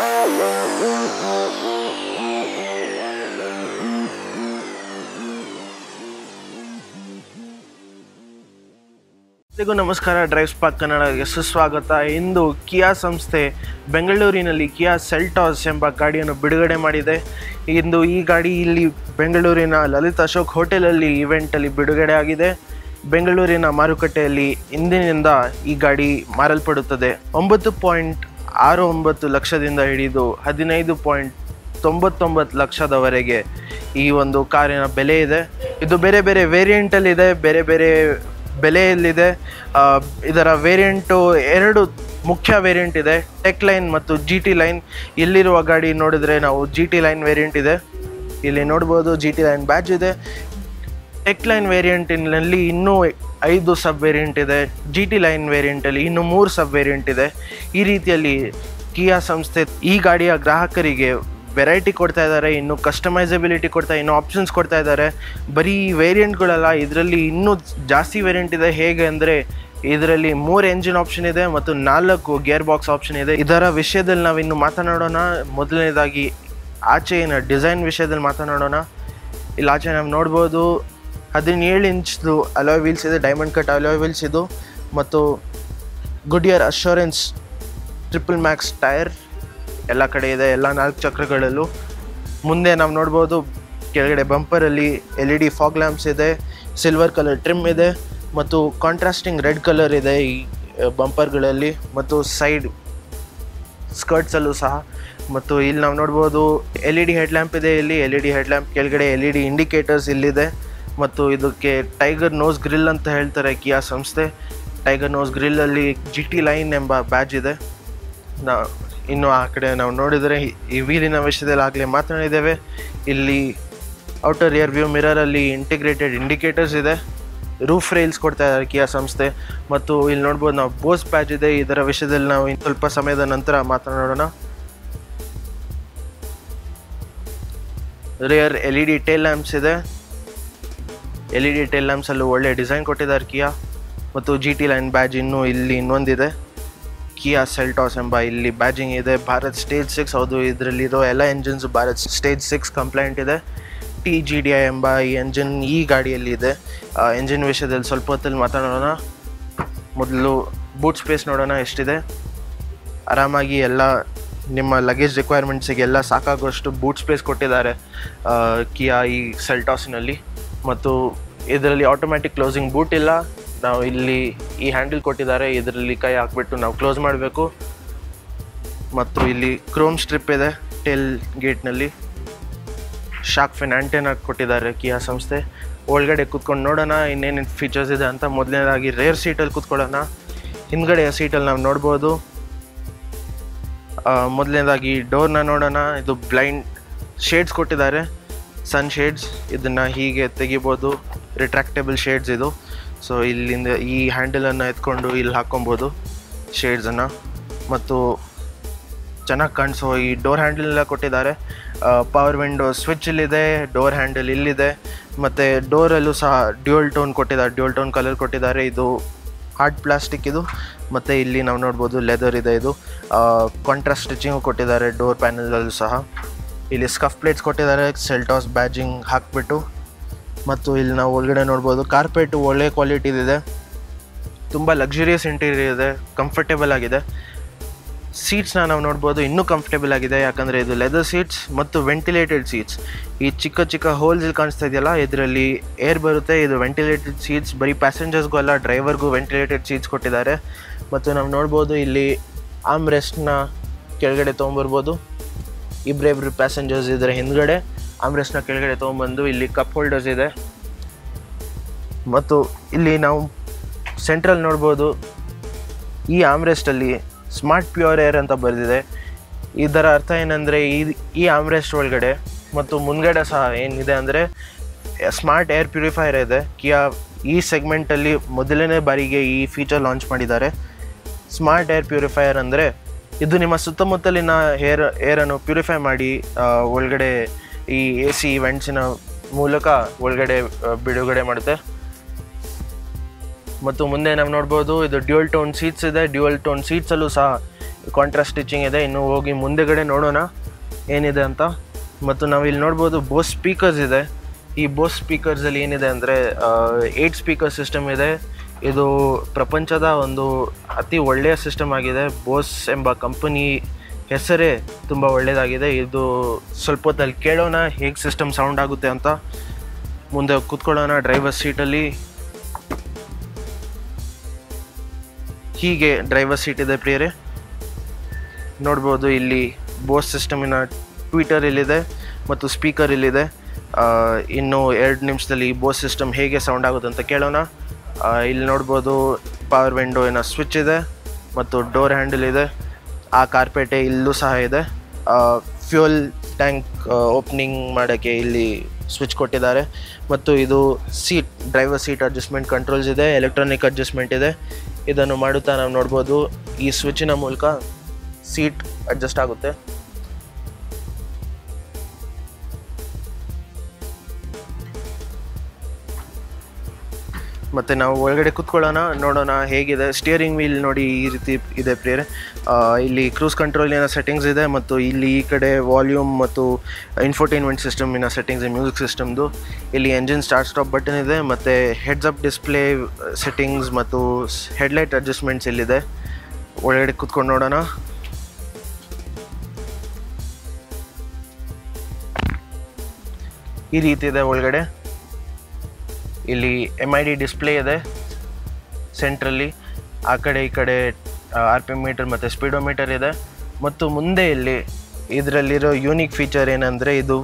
ಎಲ್ಲರಿಗೂ ನಮಸ್ಕಾರ ಡ್ರೈವ್ ಸ್ಪಾಕ್ ಕನ್ನಡಗೆ ಸುಸ್ವಾಗತ ಇಂದು ಕಿಯಾ ಸಂಸ್ಥೆ ಬೆಂಗಳೂರಿನಲ್ಲಿ ಕಿಯಾ ಸೆಲ್ಟಾಸ್ ಎಂಬ ಗಾಡಿಯನ್ನು ಬಿಡುಗಡೆ ಮಾಡಿದೆ ಇಂದು ಈ ಗಾಡಿ ಇಲ್ಲಿ ಬೆಂಗಳೂರಿನ ಲಲಿತ್ ಅಶೋಕ್ ಹೋಟೆಲಲ್ಲಿ ಇವೆಂಟಲ್ಲಿ ಬಿಡುಗಡೆ ಆಗಿದೆ ಬೆಂಗಳೂರಿನ ಮಾರುಕಟ್ಟೆಯಲ್ಲಿ ಇಂದಿನಿಂದ ಈ ಗಾಡಿ ಮಾರಲ್ಪಡುತ್ತದೆ ಒಂಬತ್ತು ಪಾಯಿಂಟ್ ಆರು ಒಂಬತ್ತು ಲಕ್ಷದಿಂದ ಹಿಡಿದು ಹದಿನೈದು ಪಾಯಿಂಟ್ ತೊಂಬತ್ತೊಂಬತ್ತು ಲಕ್ಷದವರೆಗೆ ಈ ಒಂದು ಕಾರಿನ ಬೆಲೆ ಇದೆ ಇದು ಬೇರೆ ಬೇರೆ ವೇರಿಯಂಟಲ್ಲಿದೆ ಬೇರೆ ಬೇರೆ ಬೆಲೆಯಲ್ಲಿದೆ ಆ, ಇದರ ವೇರಿಯಂಟು ಎರಡು ಮುಖ್ಯ ವೇರಿಯಂಟ್ ಇದೆ ಟೆಕ್ ಲೈನ್ ಮತ್ತು ಜಿ ಟಿ ಲೈನ್ ಇಲ್ಲಿರುವ ಗಾಡಿ ನೋಡಿದ್ರೆ ನಾವು ಜಿ ಟಿ ಲೈನ್ ವೇರಿಯಂಟ್ ಇದೆ ಇಲ್ಲಿ ನೋಡ್ಬೋದು ಜಿ ಟಿ ಲೈನ್ ಬ್ಯಾಚ್ ಇದೆ ಟೆಕ್ ಲೈನ್ ವೇರಿಯಂಟಿನಲ್ಲಿ ಇನ್ನೂ ಐದು ಸಬ್ ವೇರಿಯಂಟ್ ಇದೆ ಜಿ ಟಿ ಲೈನ್ ವೇರಿಯಂಟಲ್ಲಿ ಇನ್ನೂ ಮೂರು ಸಬ್ ವೇರಿಯಂಟ್ ಇದೆ ಈ ರೀತಿಯಲ್ಲಿ ಕಿಯಾ ಸಂಸ್ಥೆ ಈ ಗಾಡಿಯ ಗ್ರಾಹಕರಿಗೆ ವೆರೈಟಿ ಕೊಡ್ತಾ ಇದ್ದಾರೆ ಇನ್ನು ಕಸ್ಟಮೈಸಬಿಲಿಟಿ ಕೊಡ್ತಾ ಇನ್ನೂ ಆಪ್ಷನ್ಸ್ ಕೊಡ್ತಾ ಇದ್ದಾರೆ ಬರೀ ವೇರಿಯಂಟ್ಗಳಲ್ಲ ಇದರಲ್ಲಿ ಇನ್ನೂ ಜಾಸ್ತಿ ವೇರಿಯಂಟ್ ಇದೆ ಹೇಗೆ ಅಂದರೆ ಇದರಲ್ಲಿ ಮೂರು ಎಂಜಿನ್ ಆಪ್ಷನ್ ಇದೆ ಮತ್ತು ನಾಲ್ಕು ಗೇರ್ ಬಾಕ್ಸ್ ಆಪ್ಷನ್ ಇದೆ ಇದರ ವಿಷಯದಲ್ಲಿ ನಾವು ಇನ್ನು ಮಾತನಾಡೋಣ ಮೊದಲನೇದಾಗಿ ಆಚೆಯಿನ ಡಿಸೈನ್ ವಿಷಯದಲ್ಲಿ ಮಾತನಾಡೋಣ ಇಲ್ಲಿ ಆಚೆ ನಾವು ನೋಡ್ಬೋದು ಹದಿನೇಳು ಇಂಚ್ದು ಅಲಾಯ್ ವೀಲ್ಸ್ ಇದೆ ಡೈಮಂಡ್ ಕಟ್ ಅಲಾಯ್ ವೀಲ್ಸ್ ಇದು ಮತ್ತು Goodyear assurance triple max tyre ಎಲ್ಲ ಕಡೆ ಇದೆ ಎಲ್ಲ ನಾಲ್ಕು ಚಕ್ರಗಳಲ್ಲೂ ಮುಂದೆ ನಾವು ನೋಡ್ಬೋದು ಕೆಳಗಡೆ ಬಂಪರಲ್ಲಿ L E D fog lamps ಇದೆ ಸಿಲ್ವರ್ ಕಲರ್ ಟ್ರಿಮ್ ಇದೆ ಮತ್ತು ಕಾಂಟ್ರಾಸ್ಟಿಂಗ್ ರೆಡ್ ಕಲರ್ ಇದೆ ಈ ಬಂಪರ್ಗಳಲ್ಲಿ ಮತ್ತು ಸೈಡ್ ಸ್ಕರ್ಟ್ಸಲ್ಲೂ ಸಹ ಮತ್ತು ಇಲ್ಲಿ ನಾವು ನೋಡ್ಬೋದು L E D head lamp ಇದೆ ಇಲ್ಲಿ L E D head lamp ಕೆಳಗಡೆ ಎಲ್ ಇ ಡಿ ಇಂಡಿಕೇಟರ್ಸ್ ಇಲ್ಲಿದೆ ಮತ್ತು ಇದಕ್ಕೆ ಟೈಗರ್ ನೋಸ್ ಗ್ರಿಲ್ ಅಂತ ಹೇಳ್ತಾರೆ ಕಿಯಾ ಸಂಸ್ಥೆ ಟೈಗರ್ ನೋಸ್ ಗ್ರಿಲ್ಲಲ್ಲಿ ಜಿ ಟಿ ಲೈನ್ ಎಂಬ ಬ್ಯಾಜ್ ಇದೆ ನಾ ಇನ್ನು ಆ ಕಡೆ ನಾವು ನೋಡಿದರೆ ಈ- ಈ ವೀಲಿನ ವಿಷಯದಲ್ಲಿ ಆಗಲೇ ಮಾತನಾಡಿದ್ದೇವೆ ಇಲ್ಲಿ ಔಟರ್ ರಿಯರ್ ವ್ಯೂ ಮಿರರಲ್ಲಿ ಇಂಟಿಗ್ರೇಟೆಡ್ ಇಂಡಿಕೇಟರ್ಸ್ ಇದೆ ರೂಫ್ ರೈಲ್ಸ್ ಕೊಡ್ತಾ ಇದ್ದಾರೆ ಕಿಯಾ ಸಂಸ್ಥೆ ಮತ್ತು ಇಲ್ಲಿ ನೋಡ್ಬೋದು ನಾವು ಬೋಸ್ ಪ್ಯಾಚ್ ಇದೆ ಇದರ ವಿಷಯದಲ್ಲಿ ನಾವು ಇನ್ನು ಸ್ವಲ್ಪ ಸಮಯದ ನಂತರ ಮಾತನಾಡೋಣ rear L E D tail lamps ಇದೆ ಎಲ್ ಇ ಡಿ ಟೇಲ್ ಲ್ಯಾಂಪ್ಸಲ್ಲೂ ಒಳ್ಳೆ ಡಿಸೈನ್ ಕೊಟ್ಟಿದ್ದಾರೆ ಕಿಯಾ ಮತ್ತು ಜಿ ಟಿ ಲೈನ್ ಬ್ಯಾಜ್ ಇನ್ನೂ ಇಲ್ಲಿ ಇನ್ನೊಂದಿದೆ ಕಿಯಾ ಸೆಲ್ಟಾಸ್ ಎಂಬ ಇಲ್ಲಿ ಬ್ಯಾಜಿಂಗ್ ಇದೆ ಭಾರತ್ ಸ್ಟೇಜ್ ಸಿಕ್ಸ್ ಹೌದು ಇದರಲ್ಲಿರೋ ಎಲ್ಲ engines Bharat stage six complaint ಇದೆ ಟಿ ಜಿ ಡಿ ಐ ಎಂಬ ಈ ಎಂಜಿನ್ ಈ ಗಾಡಿಯಲ್ಲಿ ಇದೆ ಎಂಜಿನ್ ವಿಷಯದಲ್ಲಿ ಸ್ವಲ್ಪ ಹೊತ್ತಲ್ಲಿ ಮಾತಾಡೋಣ ಮೊದಲು ಬೂಟ್ ಸ್ಪೇಸ್ ನೋಡೋಣ ಎಷ್ಟಿದೆ ಆರಾಮಾಗಿ ಎಲ್ಲ ನಿಮ್ಮ ಲಗೇಜ್ ರಿಕ್ವೈರ್ಮೆಂಟ್ಸಿಗೆ ಎಲ್ಲ ಸಾಕಾಗುವಷ್ಟು ಬೂಟ್ ಸ್ಪೇಸ್ ಕೊಟ್ಟಿದ್ದಾರೆ ಆ, ಕಿಯಾ ಈ ಸೆಲ್ಟಾಸ್ನಲ್ಲಿ ಮತ್ತು ಇದರಲ್ಲಿ ಆಟೋಮ್ಯಾಟಿಕ್ ಕ್ಲೋಸಿಂಗ್ ಬೂಟ್ ಇಲ್ಲ ನಾವು ಇಲ್ಲಿ ಈ ಹ್ಯಾಂಡಲ್ ಕೊಟ್ಟಿದ್ದಾರೆ ಇದರಲ್ಲಿ ಕೈ ಹಾಕ್ಬಿಟ್ಟು ನಾವು ಕ್ಲೋಸ್ ಮಾಡಬೇಕು ಮತ್ತು ಇಲ್ಲಿ ಕ್ರೋಮ್ ಸ್ಟ್ರಿಪ್ ಇದೆ ಟೆಲ್ ಗೇಟ್ನಲ್ಲಿ ಶಾಕ್ ಫಿನ್ ಆ್ಯಂಟೆನಾ ಕೊಟ್ಟಿದ್ದಾರೆ ಕಿಯಾ ಸಂಸ್ಥೆ ಒಳಗಡೆ ಕೂತ್ಕೊಂಡು ನೋಡೋಣ ಇನ್ನೇನೇನು ಫೀಚರ್ಸ್ ಇದೆ ಅಂತ ಮೊದಲನೇದಾಗಿ ರೇರ್ ಸೀಟಲ್ಲಿ ಕೂತ್ಕೊಳ್ಳೋಣ ಹಿಂದ್ಗಡೆಯ ಸೀಟಲ್ಲಿ ನಾವು ನೋಡ್ಬೋದು ಮೊದಲನೇದಾಗಿ ಡೋರ್ನ ನೋಡೋಣ ಇದು ಬ್ಲೈಂಡ್ ಶೇಡ್ಸ್ ಕೊಟ್ಟಿದ್ದಾರೆ ಸನ್ ಶೇಡ್ಸ್ ಇದನ್ನು ಹೀಗೆ ತೆಗಿಬೋದು ರಿಟ್ರಾಕ್ಟೇಬಲ್ ಶೇಡ್ಸ್ ಇದು ಸೊ ಇಲ್ಲಿಂದ ಈ ಹ್ಯಾಂಡಲನ್ನು ಎತ್ಕೊಂಡು ಇಲ್ಲಿ ಹಾಕ್ಕೊಬೋದು ಶೇಡ್ಸನ್ನು ಮತ್ತು ಚೆನ್ನಾಗಿ ಕಾಣಿಸೋ ಈ ಡೋರ್ ಹ್ಯಾಂಡಲ್ ಎಲ್ಲ ಕೊಟ್ಟಿದ್ದಾರೆ ಪವರ್ ವಿಂಡೋ ಸ್ವಿಚ್ ಇಲ್ಲಿದೆ ಡೋರ್ ಹ್ಯಾಂಡಲ್ ಇಲ್ಲಿದೆ ಮತ್ತು ಡೋರಲ್ಲೂ ಸಹ ಡ್ಯೂಯಲ್ ಟೋನ್ ಕೊಟ್ಟಿದ್ದಾರೆ ಡ್ಯೂಯಲ್ ಟೋನ್ ಕಲರ್ ಕೊಟ್ಟಿದ್ದಾರೆ ಇದು ಹಾರ್ಡ್ ಪ್ಲಾಸ್ಟಿಕ್ ಇದು ಮತ್ತು ಇಲ್ಲಿ ನಾವು ನೋಡ್ಬೋದು ಲೆದರ್ ಇದೆ ಇದು ಕಾಂಟ್ರಾಸ್ಟ್ ಸ್ಟಿಚಿಂಗು ಕೊಟ್ಟಿದ್ದಾರೆ ಡೋರ್ ಪ್ಯಾನಲಲ್ಲೂ ಸಹ ಇಲ್ಲಿ ಸ್ಕಫ್ ಪ್ಲೇಟ್ಸ್ ಕೊಟ್ಟಿದ್ದಾರೆ ಸೆಲ್ಟಾಸ್ ಬ್ಯಾಜಿಂಗ್ ಹಾಕ್ಬಿಟ್ಟು ಮತ್ತು ಇಲ್ಲಿ ನಾವು ಒಳಗಡೆ ನೋಡ್ಬೋದು ಕಾರ್ಪೆಟು ಒಳ್ಳೆ ಕ್ವಾಲಿಟಿದಿದೆ ತುಂಬ ಲಕ್ಸುರಿಯಸ್ ಇಂಟೀರಿಯರ್ ಇದೆ ಕಂಫರ್ಟೇಬಲ್ ಆಗಿದೆ ಸೀಟ್ಸ್ನ ನಾವು ನೋಡ್ಬೋದು ಇನ್ನೂ ಕಂಫರ್ಟೇಬಲ್ ಆಗಿದೆ ಯಾಕಂದರೆ ಇದು ಲೆದರ್ ಸೀಟ್ಸ್ ಮತ್ತು ವೆಂಟಿಲೇಟೆಡ್ ಸೀಟ್ಸ್ ಈ ಚಿಕ್ಕ ಚಿಕ್ಕ ಹೋಲ್ಸ್ ಇಲ್ಲಿ ಕಾಣಿಸ್ತಾ ಇದೆಯಲ್ಲ ಇದರಲ್ಲಿ ಏರ್ ಬರುತ್ತೆ ಇದು ವೆಂಟಿಲೇಟೆಡ್ ಸೀಟ್ಸ್ ಬರೀ ಪ್ಯಾಸೆಂಜರ್ಸ್ಗೂ ಅಲ್ಲ ಡ್ರೈವರ್ಗೂ ವೆಂಟಿಲೇಟೆಡ್ ಸೀಟ್ಸ್ ಕೊಟ್ಟಿದ್ದಾರೆ ಮತ್ತು ನಾವು ನೋಡ್ಬೋದು ಇಲ್ಲಿ ಆಮ್ ರೆಸ್ಟ್ನ ಕೆಳಗಡೆ ತೊಗೊಂಬರ್ಬೋದು ಇಬ್ಬರಿಬ್ರು ಪ್ಯಾಸೆಂಜರ್ಸ್ ಇದರ ಹಿಂದ್ಗಡೆ ಆಮ್ರೆಸ್ಟ್ನ ಕೆಳಗಡೆ ತೊಗೊಂಬಂದು ಇಲ್ಲಿ ಕಪ್ ಹೋಲ್ಡರ್ಸ್ ಇದೆ ಮತ್ತು ಇಲ್ಲಿ ನಾವು ಸೆಂಟ್ರಲ್ ನೋಡ್ಬೋದು ಈ ಆಮ್ರೆಸ್ಟಲ್ಲಿ ಸ್ಮಾರ್ಟ್ ಪ್ಯೂರ್ ಏರ್ ಅಂತ ಬರೆದಿದೆ ಇದರ ಅರ್ಥ ಏನಂದರೆ ಈ ಈ ಆಮ್ರೆಸ್ಟ್ ಒಳಗಡೆ ಮತ್ತು ಮುಂದ್ಗಡೆ ಸಹ ಏನಿದೆ ಅಂದರೆ ಸ್ಮಾರ್ಟ್ ಏರ್ ಪ್ಯೂರಿಫೈಯರ್ ಇದೆ ಕಿಯಾ ಈ ಸೆಗ್ಮೆಂಟಲ್ಲಿ ಮೊದಲನೇ ಬಾರಿಗೆ ಈ ಫೀಚರ್ ಲಾಂಚ್ ಮಾಡಿದ್ದಾರೆ ಸ್ಮಾರ್ಟ್ ಏರ್ ಪ್ಯೂರಿಫೈಯರ್ ಅಂದರೆ ಇದು ನಿಮ್ಮ ಸುತ್ತಮುತ್ತಲಿನ ಏರ್ ಏರನ್ನು ಪ್ಯೂರಿಫೈ ಮಾಡಿ ಆ, ಒಳಗಡೆ ಈ ಎ ಸಿ ಇವೆಂಟ್ಸಿನ ಮೂಲಕ ಒಳಗಡೆ ಆ, ಬಿಡುಗಡೆ ಮಾಡುತ್ತೆ ಮತ್ತು ಮುಂದೆ ನಾವು ನೋಡ್ಬೋದು ಇದು ಡ್ಯೂಯಲ್ ಟೋನ್ ಸೀಟ್ಸ್ ಇದೆ ಡ್ಯೂಯಲ್ ಟೋನ್ ಸೀಟ್ಸಲ್ಲೂ ಸಹ ಕಾಂಟ್ರಾಸ್ಟ್ ಸ್ಟಿಚಿಂಗ್ ಇದೆ ಇನ್ನು ಹೋಗಿ ಮುಂದೆಗಡೆ ನೋಡೋಣ ಏನಿದೆ ಅಂತ ಮತ್ತು ನಾವು ಇಲ್ಲಿ ನೋಡ್ಬೋದು ಬೋಸ್ ಸ್ಪೀಕರ್ಸ್ ಇದೆ ಈ ಬೋಸ್ ಸ್ಪೀಕರ್ಸಲ್ಲಿ ಏನಿದೆ ಅಂದರೆ ಏಯ್ಟ್ ಸ್ಪೀಕರ್ ಸಿಸ್ಟಮ್ ಇದೆ ಇದು ಪ್ರಪಂಚದ ಒಂದು ಅತಿ ಒಳ್ಳೆಯ ಸಿಸ್ಟಮ್ ಆಗಿದೆ ಬೋಸ್ ಎಂಬ ಕಂಪನಿ ಹೆಸರೇ ತುಂಬ ಒಳ್ಳೆಯದಾಗಿದೆ ಇದು ಸ್ವಲ್ಪ ಹೊತ್ತಲ್ಲಿ ಕೇಳೋಣ ಹೇಗೆ ಸಿಸ್ಟಮ್ ಸೌಂಡ್ ಆಗುತ್ತೆ ಅಂತ ಮುಂದೆ ಕೂತ್ಕೊಳ್ಳೋಣ ಡ್ರೈವರ್ ಸೀಟಲ್ಲಿ ಹೀಗೆ ಡ್ರೈವರ್ ಸೀಟ್ ಇದೆ ಪ್ರಿಯರೇ ನೋಡ್ಬೋದು ಇಲ್ಲಿ ಬೋಸ್ ಸಿಸ್ಟಮಿನ ಟ್ವಿಟರ್ ಇಲ್ಲಿದೆ ಮತ್ತು ಸ್ಪೀಕರ್ ಇಲ್ಲಿದೆ ಆ, ಇನ್ನು ಎರಡು ನಿಮಿಷದಲ್ಲಿ ಈ ಬೋಸ್ ಸಿಸ್ಟಮ್ ಹೇಗೆ ಸೌಂಡ್ ಆಗುತ್ತೆ ಅಂತ ಕೇಳೋಣ ಆ, ಇಲ್ಲಿ ನೋಡ್ಬೋದು ಪವರ್ ವಿಂಡೋವಿನ ಸ್ವಿಚ್ ಇದೆ ಮತ್ತು ಡೋರ್ ಹ್ಯಾಂಡಲ್ ಇದೆ ಆ ಕಾರ್ಪೆಟೆ ಇಲ್ಲೂ ಸಹ ಇದೆ ಫ್ಯೂಯಲ್ ಟ್ಯಾಂಕ್ ಓಪನಿಂಗ್ ಮಾಡೋಕ್ಕೆ ಇಲ್ಲಿ ಸ್ವಿಚ್ ಕೊಟ್ಟಿದ್ದಾರೆ ಮತ್ತು ಇದು seat driver seat adjustment controls ಇದೆ ಎಲೆಕ್ಟ್ರಾನಿಕ್ ಅಡ್ಜಸ್ಟ್ಮೆಂಟ್ ಇದೆ ಇದನ್ನು ಮಾಡುತ್ತಾ ನಾವು ನೋಡ್ಬೋದು ಈ ಸ್ವಿಚ್ಚಿನ ಮೂಲಕ ಸೀಟ್ ಅಡ್ಜಸ್ಟ್ ಆಗುತ್ತೆ ಮತ್ತು ನಾವು ಒಳಗಡೆ ಕೂತ್ಕೊಳ್ಳೋಣ ನೋಡೋಣ ಹೇಗಿದೆ ಸ್ಟಿಯರಿಂಗ್ ವೀಲ್ ನೋಡಿ ಈ ರೀತಿ ಇದೆ ಪ್ರಿಯರೇ ಆ, ಇಲ್ಲಿ ಕ್ರೂಸ್ ಕಂಟ್ರೋಲಿನ ಸೆಟ್ಟಿಂಗ್ಸ್ ಇದೆ ಮತ್ತು ಇಲ್ಲಿ ಈ ಕಡೆ ವಾಲ್ಯೂಮ್ ಮತ್ತು ಇನ್ಫೋಟೈನ್ಮೆಂಟ್ ಸಿಸ್ಟಮಿನ ಸೆಟ್ಟಿಂಗ್ಸ್ ಮ್ಯೂಸಿಕ್ ಸಿಸ್ಟಮ್ದು ಇಲ್ಲಿ ಎಂಜಿನ್ ಸ್ಟಾರ್ಟ್ ಸ್ಟಾಪ್ ಬಟನ್ ಇದೆ ಮತ್ತು ಹೆಡ್ಸ್ ಅಪ್ ಡಿಸ್ಪ್ಲೇ ಸೆಟ್ಟಿಂಗ್ಸ್ ಮತ್ತು ಹೆಡ್ಲೈಟ್ ಅಡ್ಜಸ್ಟ್ಮೆಂಟ್ಸ್ ಇಲ್ಲಿದೆ ಒಳಗಡೆ ಕೂತ್ಕೊಂಡು ನೋಡೋಣ ಈ ರೀತಿ ಇದೆ ಒಳಗಡೆ ಇಲ್ಲಿ ಎಮ್ ಐ ಡಿ ಡಿಸ್ಪ್ಲೇ ಇದೆ ಸೆಂಟ್ರಲ್ಲಿ ಆ ಕಡೆ ಈ ಕಡೆ ಆರ್ ಪಿ ಮೀಟರ್ ಮತ್ತು ಸ್ಪೀಡೋಮೀಟರ್ ಇದೆ ಮತ್ತು ಮುಂದೆ ಇಲ್ಲಿ ಇದರಲ್ಲಿರೋ ಯೂನಿಕ್ ಫೀಚರ್ ಏನಂದರೆ ಇದು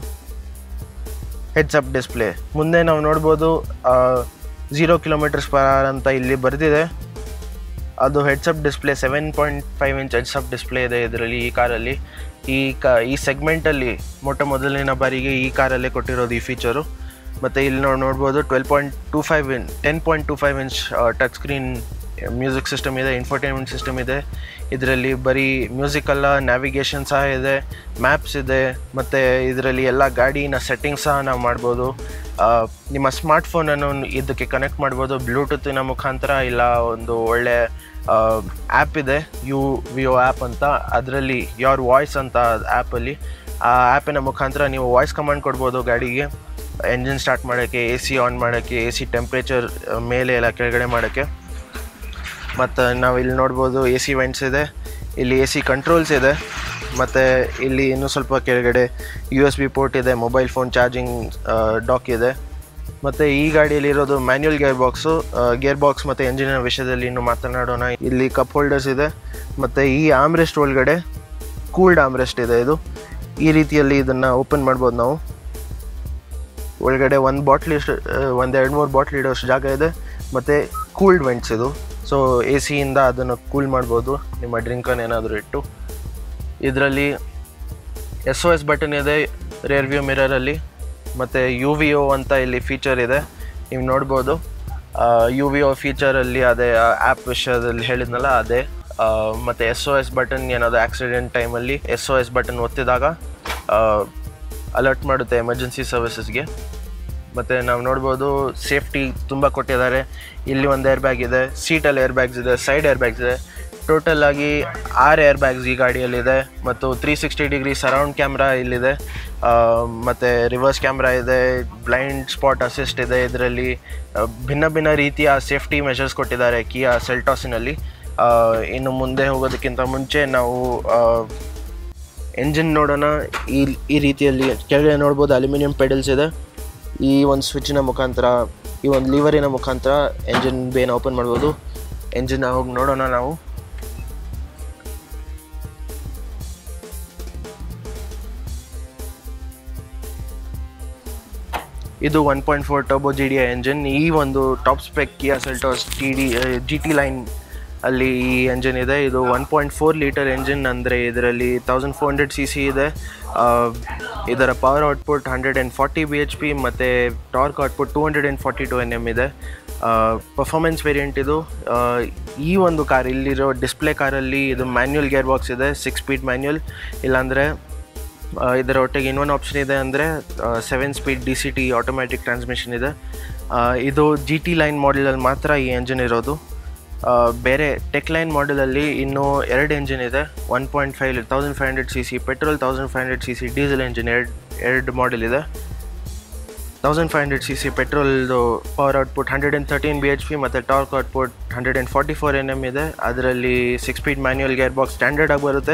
ಹೆಡ್ಸ್ ಅಪ್ ಡಿಸ್ಪ್ಲೇ ಮುಂದೆ ನಾವು ನೋಡ್ಬೋದು ಝೀರೋ ಕಿಲೋಮೀಟರ್ಸ್ ಪರ್ ಅವರ್ ಅಂತ ಇಲ್ಲಿ ಬರೆದಿದೆ ಅದು heads up display seven point five inch heads up display ಇದೆ ಇದರಲ್ಲಿ ಈ ಕಾರಲ್ಲಿ ಈ ಕಾ ಈ ಸೆಗ್ಮೆಂಟಲ್ಲಿ ಮೊಟ್ಟ ಮೊದಲನೇ ಬಾರಿಗೆ ಈ ಕಾರಲ್ಲೇ ಕೊಟ್ಟಿರೋದು ಈ ಫೀಚರು ಮತ್ತು ಇಲ್ಲಿ ನಾವು ನೋಡ್ಬೋದು twelve point two five in ten point two five inch touch screen music system ಇದೆ ಇನ್ಫರ್ಟೈನ್ಮೆಂಟ್ ಸಿಸ್ಟಮ್ ಇದೆ ಇದರಲ್ಲಿ ಬರೀ ಮ್ಯೂಸಿಕ್ ಅಲ್ಲ ನ್ಯಾವಿಗೇಷನ್ ಸಹ ಇದೆ ಮ್ಯಾಪ್ಸ್ ಇದೆ ಮತ್ತು ಇದರಲ್ಲಿ ಎಲ್ಲ ಗಾಡಿನ ಸೆಟ್ಟಿಂಗ್ಸ್ ಸಹ ನಾವು ಮಾಡ್ಬೋದು ಆ, ನಿಮ್ಮ ಸ್ಮಾರ್ಟ್ಫೋನನ್ನು ಇದಕ್ಕೆ ಕನೆಕ್ಟ್ ಮಾಡ್ಬೋದು ಬ್ಲೂಟೂತಿನ ಮುಖಾಂತರ ಇಲ್ಲ ಒಂದು ಒಳ್ಳೆ ಆ್ಯಪ್ ಇದೆ ಯು ವಿಯೋ ಆ್ಯಪ್ ಅಂತ ಅದರಲ್ಲಿ ಯೋರ್ ವಾಯ್ಸ್ ಅಂತ ಆ್ಯಪಲ್ಲಿ ಆ ಆ್ಯಪಿನ ಮುಖಾಂತರ ನೀವು ವಾಯ್ಸ್ ಕಮಾಂಡ್ ಕೊಡ್ಬೋದು ಗಾಡಿಗೆ ಎಂಜಿನ್ ಸ್ಟಾರ್ಟ್ ಮಾಡೋಕ್ಕೆ ಎ ಸಿ ಆನ್ ಮಾಡೋಕ್ಕೆ ಎ ಸಿ ಟೆಂಪ್ರೇಚರ್ ಮೇಲೆ ಎಲ್ಲ ಕೆಳಗಡೆ ಮಾಡೋಕ್ಕೆ ಮತ್ತು ನಾವು ಇಲ್ಲಿ ನೋಡ್ಬೋದು ಎ ಸಿ ವೆಂಟ್ಸ್ ಇದೆ ಇಲ್ಲಿ ಎ ಸಿ ಕಂಟ್ರೋಲ್ಸ್ ಇದೆ ಮತ್ತು ಇಲ್ಲಿ ಇನ್ನೂ ಸ್ವಲ್ಪ ಕೆಳಗಡೆ ಯು ಎಸ್ ಬಿ ಪೋರ್ಟ್ ಇದೆ ಮೊಬೈಲ್ ಫೋನ್ ಚಾರ್ಜಿಂಗ್ ಡಾಕ್ ಇದೆ ಮತ್ತು ಈ ಗಾಡಿಯಲ್ಲಿ ಇರೋದು manual gear box gear box ಮತ್ತು ಎಂಜಿನಿನ ವಿಷಯದಲ್ಲಿ ಇನ್ನು ಮಾತನಾಡೋಣ ಇಲ್ಲಿ ಕಪ್ ಹೋಲ್ಡರ್ಸ್ ಇದೆ ಮತ್ತು ಈ ಆಮ್ರೆಸ್ಟ್ ಒಳಗಡೆ ಕೂಲ್ಡ್ ಆಮ್ರೆಸ್ಟ್ ಇದೆ ಇದು ಈ ರೀತಿಯಲ್ಲಿ ಇದನ್ನು ಓಪನ್ ಮಾಡ್ಬೋದು ನಾವು ಒಳಗಡೆ ಒಂದು ಬಾಟ್ಲಿ ಒಂದು ಎರಡು ಮೂರು ಬಾಟ್ಲಿ ಇಡೋಷ್ಟು ಜಾಗ ಇದೆ ಮತ್ತು ಕೂಲ್ಡ್ ವೆಂಟ್ಸ್ ಇದು ಸೊ ಎ ಸಿಯಿಂದ ಅದನ್ನು ಕೂಲ್ ಮಾಡ್ಬೋದು ನಿಮ್ಮ ಡ್ರಿಂಕನ್ನು ಏನಾದರೂ ಇಟ್ಟು ಇದರಲ್ಲಿ ಎಸ್ ಒ ಎಸ್ ಬಟನ್ ಇದೆ ರೇರ್ ವ್ಯೂ ಮಿರರಲ್ಲಿ ಮತ್ತು ಯು ವಿ ಒ ಅಂತ ಇಲ್ಲಿ ಫೀಚರ್ ಇದೆ ನೀವು ನೋಡ್ಬೋದು ಯು ವಿ ಒ ಫೀಚರಲ್ಲಿ ಅದೇ ಆ್ಯಪ್ ವಿಷಯದಲ್ಲಿ ಹೇಳಿದ್ನಲ್ಲ ಅದೇ ಮತ್ತು ಎಸ್ ಒ ಎಸ್ ಬಟನ್ ಏನಾದರೂ ಆಕ್ಸಿಡೆಂಟ್ ಟೈಮಲ್ಲಿ ಎಸ್ ಒ ಎಸ್ ಬಟನ್ ಒತ್ತಿದಾಗ ಅಲರ್ಟ್ ಮಾಡುತ್ತೆ ಎಮರ್ಜೆನ್ಸಿ ಸರ್ವಿಸಸ್ಗೆ ಮತ್ತು ನಾವು ನೋಡ್ಬೋದು ಸೇಫ್ಟಿ ತುಂಬ ಕೊಟ್ಟಿದ್ದಾರೆ ಇಲ್ಲಿ ಒಂದು ಏರ್ ಬ್ಯಾಗ್ ಇದೆ ಸೀಟಲ್ಲಿ ಏರ್ ಬ್ಯಾಗ್ಸ್ ಇದೆ ಸೈಡ್ ಏರ್ ಬ್ಯಾಗ್ಸ್ ಇದೆ ಟೋಟಲ್ ಆಗಿ ಆರು ಏರ್ ಬ್ಯಾಗ್ಸ್ ಈ ಗಾಡಿಯಲ್ಲಿದೆ ಮತ್ತು three sixty degree surround camera ಇಲ್ಲಿದೆ ಮತ್ತು ರಿವರ್ಸ್ ಕ್ಯಾಮ್ರಾ ಇದೆ ಬ್ಲೈಂಡ್ ಸ್ಪಾಟ್ ಅಸಿಸ್ಟ್ ಇದೆ ಇದರಲ್ಲಿ ಭಿನ್ನ ಭಿನ್ನ ರೀತಿಯ ಸೇಫ್ಟಿ ಮೆಷರ್ಸ್ ಕೊಟ್ಟಿದ್ದಾರೆ ಕಿಯಾ ಸೆಲ್ಟಾಸಿನಲ್ಲಿ ಇನ್ನು ಮುಂದೆ ಹೋಗೋದಕ್ಕಿಂತ ಮುಂಚೆ ನಾವು ಎಂಜಿನ್ ನೋಡೋಣ ಈ ಈ ರೀತಿಯಲ್ಲಿ ಕೆಳಗಡೆ ನೋಡ್ಬೋದು ಅಲ್ಯೂಮಿನಿಯಂ ಪೆಡಲ್ಸ್ ಇದೆ ಈ ಒಂದು ಸ್ವಿಚ್ನ ಮುಖಾಂತರ ಈ ಒಂದು ಲೀವರಿನ ಮುಖಾಂತರ ಎಂಜಿನ್ ಬೇನ ಓಪನ್ ಮಾಡ್ಬೋದು ಎಂಜಿನ್ ಹೋಗಿ ನೋಡೋಣ ನಾವು ಇದು one point four turbo G D I engine ಈ ಒಂದು top spec Kia Seltos T D G T line ಅಲ್ಲಿ ಈ ಎಂಜಿನ್ ಇದೆ ಇದು one point four litre engine ಅಂದರೆ ಇದರಲ್ಲಿ thousand four hundred C C ಇದೆ ಆ, ಇದರ power output hundred and forty B H P ಮತ್ತು torque output two hundred and forty two N M ಇದೆ ಪರ್ಫಾರ್ಮೆನ್ಸ್ ವೇರಿಯಂಟ್ ಇದು ಆ, ಈ ಒಂದು ಕಾರ್ ಇಲ್ಲಿರೋ ಡಿಸ್ಪ್ಲೇ ಕಾರಲ್ಲಿ ಇದು ಮ್ಯಾನ್ಯುಯಲ್ ಗೇರ್ ಬಾಕ್ಸ್ ಇದೆ ಸಿಕ್ಸ್ ಸ್ಪೀಡ್ ಮ್ಯಾನ್ಯುಯಲ್ ಇಲ್ಲಾಂದರೆ ಆ, ಇದರ ಒಟ್ಟಿಗೆ ಇನ್ನೊಂದು ಆಪ್ಷನ್ ಇದೆ ಅಂದರೆ seven speed D C T automatic transmission ಇದೆ ಆ, ಇದು ಜಿ ಟಿ ಲೈನ್ ಮಾಡೆಲಲ್ಲಿ ಮಾತ್ರ ಈ ಎಂಜಿನ್ ಇರೋದು ಆ, ಬೇರೆ ಟೆಕ್ ಲೈನ್ ಮಾಡೆಲಲ್ಲಿ ಇನ್ನೂ ಎರಡು ಎಂಜಿನ್ ಇದೆ one point five thousand five hundred C C petrol thousand five hundred C C diesel engine ಎರಡು ಎರಡು ಮಾಡೆಲ್ ಇದೆ thousand five hundred C C ಪೆಟ್ರೋಲ್ದು power output hundred and thirteen B H P ಮತ್ತು torque output hundred and forty four N M ಇದೆ ಅದರಲ್ಲಿ six speed manual gear box standard ಆಗಿ ಬರುತ್ತೆ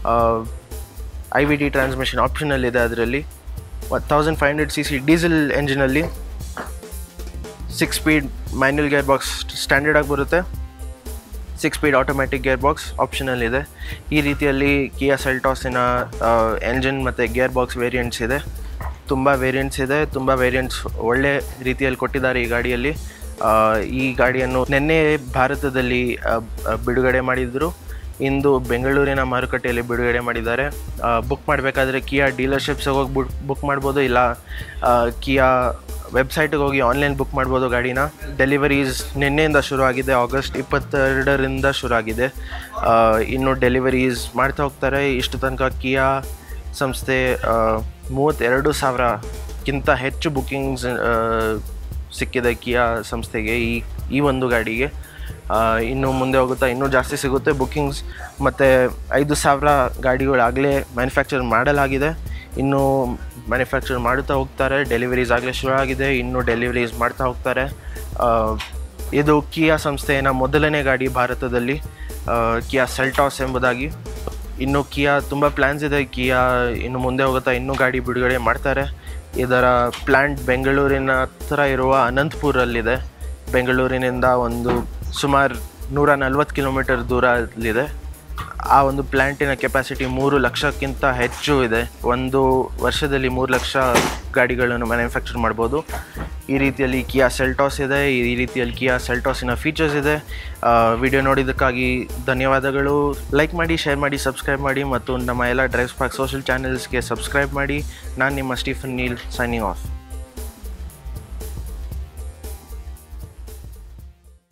I V D transmission optional ಇದೆ ಅದರಲ್ಲಿ thousand five hundred C C diesel ಎಂಜಿನಲ್ಲಿ six speed manual gear box standard ಆಗಿ ಬರುತ್ತೆ six speed automatic gear box optional ಇದೆ ಈ ರೀತಿಯಲ್ಲಿ ಕಿಯಾ ಸೆಲ್ಟಾಸಿನ ಎಂಜಿನ್ ಮತ್ತು ಗೇರ್ ಬಾಕ್ಸ್ ವೇರಿಯಂಟ್ಸ್ ಇದೆ ತುಂಬ ವೇರಿಯಂಟ್ಸ್ ಇದೆ ತುಂಬ ವೇರಿಯಂಟ್ಸ್ ಒಳ್ಳೆ ರೀತಿಯಲ್ಲಿ ಕೊಟ್ಟಿದ್ದಾರೆ ಈ ಗಾಡಿಯಲ್ಲಿ ಆ, ಈ ಗಾಡಿಯನ್ನು ನಿನ್ನೆ ಭಾರತದಲ್ಲಿ ಆ, ಆ, ಬಿಡುಗಡೆ ಮಾಡಿದರು ಇಂದು ಬೆಂಗಳೂರಿನ ಮಾರುಕಟ್ಟೆಯಲ್ಲಿ ಬಿಡುಗಡೆ ಮಾಡಿದ್ದಾರೆ ಬುಕ್ ಮಾಡಬೇಕಾದ್ರೆ ಕಿಯಾ ಡೀಲರ್ಶಿಪ್ಸ್ಗೆ ಹೋಗಿ ಬುಕ್ ಬುಕ್ ಮಾಡ್ಬೋದು ಇಲ್ಲ ಆ, ಕಿಯಾ ವೆಬ್ಸೈಟಿಗೆ ಹೋಗಿ ಆನ್ಲೈನ್ ಬುಕ್ ಮಾಡ್ಬೋದು ಗಾಡಿನ ಡೆಲಿವರೀಸ್ ನಿನ್ನೆಯಿಂದ ಶುರು ಆಗಿದೆ ಆಗಸ್ಟ್ ಇಪ್ಪತ್ತೆರಡರಿಂದ ಶುರು ಆಗಿದೆ ಆ, ಇನ್ನು ಡೆಲಿವರೀಸ್ ಮಾಡ್ತಾ ಹೋಗ್ತಾರೆ ಇಷ್ಟು ತನಕ ಕಿಯಾ ಸಂಸ್ಥೆ ಆ, ಮೂವತ್ತೆರಡು ಸಾವಿರಕ್ಕಿಂತ ಹೆಚ್ಚು ಬುಕ್ಕಿಂಗ್ಸ್ ಸಿಕ್ಕಿದೆ ಕಿಯಾ ಸಂಸ್ಥೆಗೆ ಈ ಈ ಒಂದು ಗಾಡಿಗೆ ಆ, ಇನ್ನು ಮುಂದೆ ಹೋಗುತ್ತಾ ಇನ್ನೂ ಜಾಸ್ತಿ ಸಿಗುತ್ತೆ ಬುಕ್ಕಿಂಗ್ಸ್ ಮತ್ತು ಐದು ಸಾವಿರ ಗಾಡಿಗಳು ಆಗಲೇ ಮ್ಯಾನುಫ್ಯಾಕ್ಚರ್ ಮಾಡಲಾಗಿದೆ ಇನ್ನು ಮ್ಯಾನುಫ್ಯಾಕ್ಚರ್ ಮಾಡುತ್ತಾ ಹೋಗ್ತಾರೆ ಡೆಲಿವರೀಸ್ ಆಗಲೇ ಶುರು ಆಗಿದೆ ಇನ್ನು ಡೆಲಿವರೀಸ್ ಮಾಡ್ತಾ ಹೋಗ್ತಾರೆ ಆ, ಇದು ಕಿಯಾ ಸಂಸ್ಥೆಯ ಮೊದಲನೇ ಗಾಡಿ ಭಾರತದಲ್ಲಿ ಆ, ಕಿಯಾ ಸೆಲ್ಟಾಸ್ ಎಂಬುದಾಗಿ ಇನ್ನು ಕಿಯಾ ತುಂಬ ಪ್ಲ್ಯಾನ್ಸ್ ಇದೆ ಕಿಯಾ ಇನ್ನು ಮುಂದೆ ಹೋಗುತ್ತಾ ಇನ್ನೂ ಗಾಡಿ ಬಿಡುಗಡೆ ಮಾಡ್ತಾರೆ ಇದರ ಪ್ಲ್ಯಾಂಟ್ ಬೆಂಗಳೂರಿನ ಹತ್ರ ಇರುವ ಅನಂತಪುರಲ್ಲಿದೆ ಬೆಂಗಳೂರಿನಿಂದ ಒಂದು ಸುಮಾರು ನೂರ ನಲ್ವತ್ತು ಕಿಲೋಮೀಟರ್ ದೂರದಲ್ಲಿದೆ ಆ ಒಂದು ಪ್ಲ್ಯಾಂಟಿನ ಕೆಪಾಸಿಟಿ ಮೂರು ಲಕ್ಷಕ್ಕಿಂತ ಹೆಚ್ಚು ಇದೆ ಒಂದು ವರ್ಷದಲ್ಲಿ ಮೂರು ಲಕ್ಷ ಗಾಡಿಗಳನ್ನು ಮ್ಯಾನುಫ್ಯಾಕ್ಚರ್ ಮಾಡ್ಬೋದು ಈ ರೀತಿಯಲ್ಲಿ ಕಿಯಾ ಸೆಲ್ಟಾಸ್ ಇದೆ ಈ ರೀತಿಯಲ್ಲಿ ಕಿಯಾ ಸೆಲ್ಟಾಸಿನ ಫೀಚರ್ಸ್ ಇದೆ ವಿಡಿಯೋ ನೋಡಿದ್ದಕ್ಕಾಗಿ ಧನ್ಯವಾದಗಳು ಲೈಕ್ ಮಾಡಿ ಶೇರ್ ಮಾಡಿ ಸಬ್ಸ್ಕ್ರೈಬ್ ಮಾಡಿ ಮತ್ತು ನಮ್ಮ ಎಲ್ಲ ಡ್ರೈವ್ಸ್ ಪಾರ್ಕ್ ಸೋಷಿಯಲ್ ಚಾನೆಲ್ಸ್ಗೆ ಸಬ್ಸ್ಕ್ರೈಬ್ ಮಾಡಿ ನಾನು ನಿಮ್ಮ ಸ್ಟೀಫನ್ ನೀಲ್ ಸೈನಿಂಗ್ ಆಫ್